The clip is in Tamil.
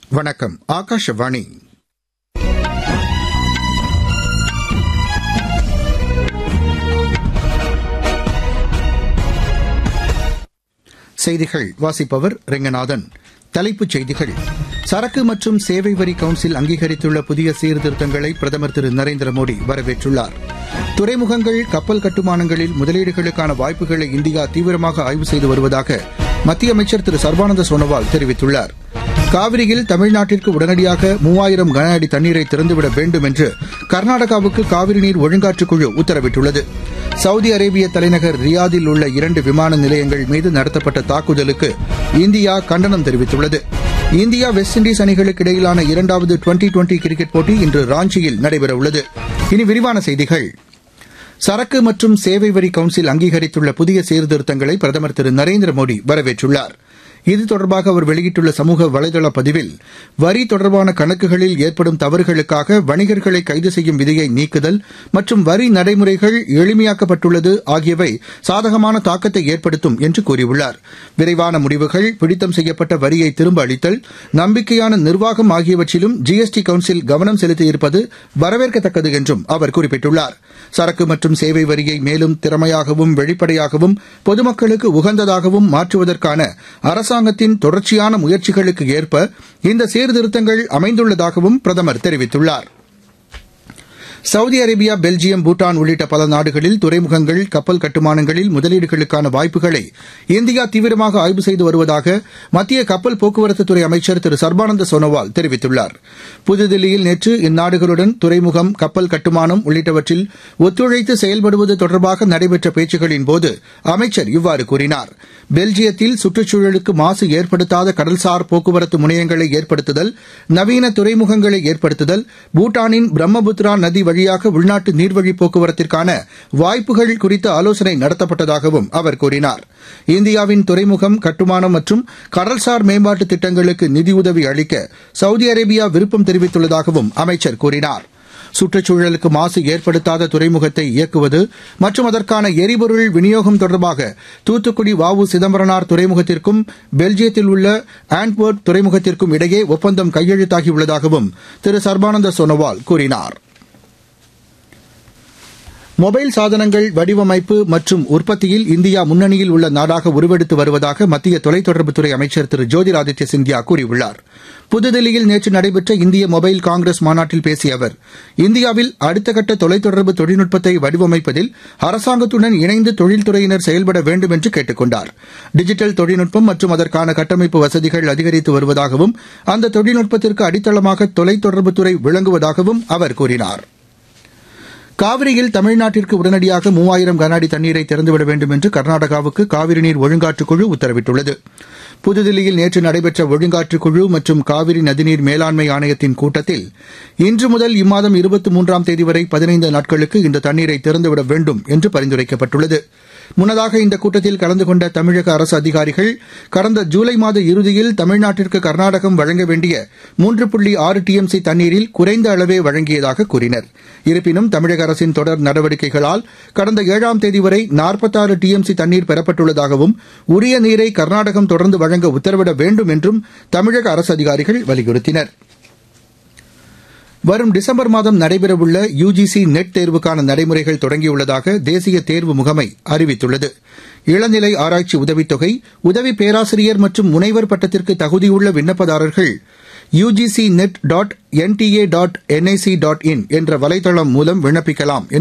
வணக்கம் ஆகாஷவாணி செய்திகள் வாசிப்பவர் ரெங்கநாதன் தலைப்புச் செய்திகள் சரக்கு மற்றும் சேவை வரி கவுன்சில் அங்கீகரித்துள்ள புதிய சீர்திருத்தங்களை பிரதமர் திரு நரேந்திர மோடி வரவேற்றுள்ளார் துறைமுகங்கள் கப்பல் கட்டுமானங்களில் முதலீடுகளுக்கான வாய்ப்புகளை இந்தியா தீவிரமாக ஆய்வு செய்து வருவதாக மத்திய அமைச்சர் திரு சர்பானந்த சோனோவால் தெரிவித்துள்ளார் காவிரியில் தமிழ்நாட்டிற்கு உடனடியாக மூவாயிரம் கன அடி தண்ணீரை திறந்துவிட வேண்டும் என்று கர்நாடகாவுக்கு காவிரி நீர் ஒழுங்காற்றுக் குழு உத்தரவிட்டுள்ளது சவுதி அரேபிய தலைநகர் ரியாதில் உள்ள இரண்டு விமான நிலையங்கள் மீது நடத்தப்பட்ட தாக்குதலுக்கு இந்தியா கண்டனம் தெரிவித்துள்ளது இந்தியா வெஸ்ட் இண்டீஸ் அணிகளுக்கு இடையிலான இரண்டாவது டுவெண்டி டுவெண்டி கிரிக்கெட் போட்டி இன்று ராஞ்சியில் நடைபெறவுள்ளது இனி விரிவான செய்திகள் சரக்கு மற்றும் சேவை வரி கவுன்சில் அங்கீகரித்துள்ள புதிய சீர்திருத்தங்களை பிரதமர் திரு நரேந்திர மோடி வரவேற்றுள்ளார் இது தொடர்பாக அவர் வெளியிட்டுள்ள சமூக வலைதள பதிவில் வரி தொடர்பான கணக்குகளில் ஏற்படும் தவறுகளுக்காக வணிகர்களை கைது செய்யும் விதியை நீக்குதல் மற்றும் வரி நடைமுறைகள் எளிமையாக்கப்பட்டுள்ளது ஆகியவை சாதகமான தாக்கத்தை ஏற்படுத்தும் என்று கூறியுள்ளார் விரைவான முடிவுகள் பிடித்தம் செய்யப்பட்ட வரியை திரும்ப அளித்தல் நம்பிக்கையான நிர்வாகம் ஆகியவற்றிலும் ஜிஎஸ்டி கவுன்சில் கவனம் செலுத்தியிருப்பது வரவேற்கத்தக்கது என்றும் அவர் குறிப்பிட்டுள்ளார் சரக்கு மற்றும் சேவை வரியை மேலும் திறமையாகவும் வெளிப்படையாகவும் பொதுமக்களுக்கு உகந்ததாகவும் மாற்றுவதற்கான அரசாங்கத்தின் தொடர்ச்சியான முயற்சிகளுக்கு ஏற்ப இந்த சீர்திருத்தங்கள் அமைந்துள்ளதாகவும் பிரதமர் தெரிவித்துள்ளார் சவுதி அரேபியா பெல்ஜியம் பூட்டான் உள்ளிட்ட பல நாடுகளில் துறைமுகங்கள் கப்பல் கட்டுமானங்களில் முதலீடுகளுக்கான வாய்ப்புகளை இந்தியா தீவிரமாக ஆய்வு செய்து வருவதாக மத்திய கப்பல் போக்குவரத்துத்துறை அமைச்சர் திரு சர்பானந்த சோனோவால் தெரிவித்துள்ளார் புதுதில்லியில் நேற்று இந்நாடுகளுடன் துறைமுகம் கப்பல் கட்டுமானம் உள்ளிட்டவற்றில் ஒத்துழைத்து செயல்படுவது தொடர்பாக நடைபெற்ற பேச்சுகளின்போது அமைச்சர் இவ்வாறு கூறினார் பெல்ஜியத்தில் சுற்றுச்சூழலுக்கு மாசு ஏற்படுத்தாத கடல்சார் போக்குவரத்து முனையங்களை ஏற்படுத்துதல் நவீன துறைமுகங்களை ஏற்படுத்துதல் பூட்டானின் பிரம்மபுத்திரா நதி வழியாக உள்நாட்டு நீர்வழி போக்குவரத்திற்கான வாய்ப்புகள் குறித்த ஆலோசனை நடத்தப்பட்டதாகவும் அவர் கூறினார் இந்தியாவின் துறைமுகம் கட்டுமானம் மற்றும் கடல்சார் மேம்பாட்டு திட்டங்களுக்கு நிதியுதவி அளிக்க சவுதி அரேபியா விருப்பம் தெரிவித்துள்ளதாகவும் அமைச்சர் கூறினார் சுற்றுச்சூழலுக்கு மாசு ஏற்படுத்தாத துறைமுகத்தை இயக்குவது மற்றும் அதற்கான எரிபொருள் விநியோகம் தொடர்பாக தூத்துக்குடி வாவு சிதம்பரனார் துறைமுகத்திற்கும் பெல்ஜியத்தில் உள்ள ஆண்ட்வர்ட் துறைமுகத்திற்கும் இடையே ஒப்பந்தம் கையெழுத்தாகியுள்ளதாகவும் திரு சர்பானந்த சோனோவால் கூறினார் மொபைல் சாதனங்கள் வடிவமைப்பு மற்றும் உற்பத்தியில் இந்தியா முன்னணியில் உள்ள நாடாக உருவெடுத்து வருவதாக மத்திய தொலைத்தொடர்புத்துறை அமைச்சர் திரு ஜோதிராதித்ய சிந்தியா கூறியுள்ளார் புதுதில்லியில் நேற்று நடைபெற்ற இந்திய மொபைல் காங்கிரஸ் மாநாட்டில் பேசிய அவர் இந்தியாவில் அடுத்த கட்ட தொலைத்தொடர்பு தொழில்நுட்பத்தை வடிவமைப்பதில் அரசாங்கத்துடன் இணைந்து தொழில்துறையினர் செயல்பட வேண்டும் என்று கேட்டுக் கொண்டார் டிஜிட்டல் தொழில்நுட்பம் மற்றும் அதற்கான கட்டமைப்பு வசதிகள் அதிகரித்து வருவதாகவும் அந்த தொழில்நுட்பத்திற்கு அடித்தளமாக தொலைத்தொடர்புத்துறை விளங்குவதாகவும் அவர் கூறினாா் காவிரியில் தமிழ்நாட்டிற்கு உடனடியாக மூவாயிரம் கன அடி தண்ணீரை திறந்துவிட வேண்டும் என்று கர்நாடகாவுக்கு காவிரி நீர் ஒழுங்காற்றுக் குழு உத்தரவிட்டுள்ளது புதுதில்லியில் நேற்று நடைபெற்ற ஒழுங்காற்றுக் குழு மற்றும் காவிரி நதிநீர் மேலாண்மை ஆணையத்தின் கூட்டத்தில் இன்று முதல் இம்மாதம் இருபத்தி மூன்றாம் தேதி வரை பதினைந்து நாட்களுக்கு இந்த தண்ணீரை திறந்துவிட வேண்டும் என்று பரிந்துரைக்கப்பட்டுள்ளது முன்னதாக இந்த கூட்டத்தில் கலந்து கொண்ட தமிழக அரசு அதிகாரிகள் கடந்த ஜூலை மாத இறுதியில் தமிழ்நாட்டிற்கு கர்நாடகம் வழங்க வேண்டிய மூன்று புள்ளி ஆறு டிஎம்சி தண்ணீரில் குறைந்த அளவே வழங்கியதாக கூறினர் இருப்பினும் தமிழக அரசின் தொடர் நடவடிக்கைகளால் கடந்த ஏழாம் தேதி வரை நாற்பத்தாறு டிஎம்சி தண்ணீர் பெறப்பட்டுள்ளதாகவும் உரிய நீரை கர்நாடகம் தொடர்ந்து வழங்க உத்தரவிட வேண்டும் என்றும் தமிழக அரசு அதிகாரிகள் வலியுறுத்தினா் வரும் டிசம்பர் மாதம் நடைபெறவுள்ள யுஜிசி நெட் தேர்வுக்கான நடைமுறைகள் தொடங்கியுள்ளதாக தேசிய தேர்வு முகமை அறிவித்துள்ளது இளநிலை ஆராய்ச்சி உதவித்தொகை உதவி பேராசிரியர் மற்றும் முனைவர் பட்டத்திற்கு தகுதியுள்ள விண்ணப்பதாரர்கள் UGC NET dot NTA dot NIC dot in என்ற வலைதளம் மூலம் விண்ணப்பிக்கலாம்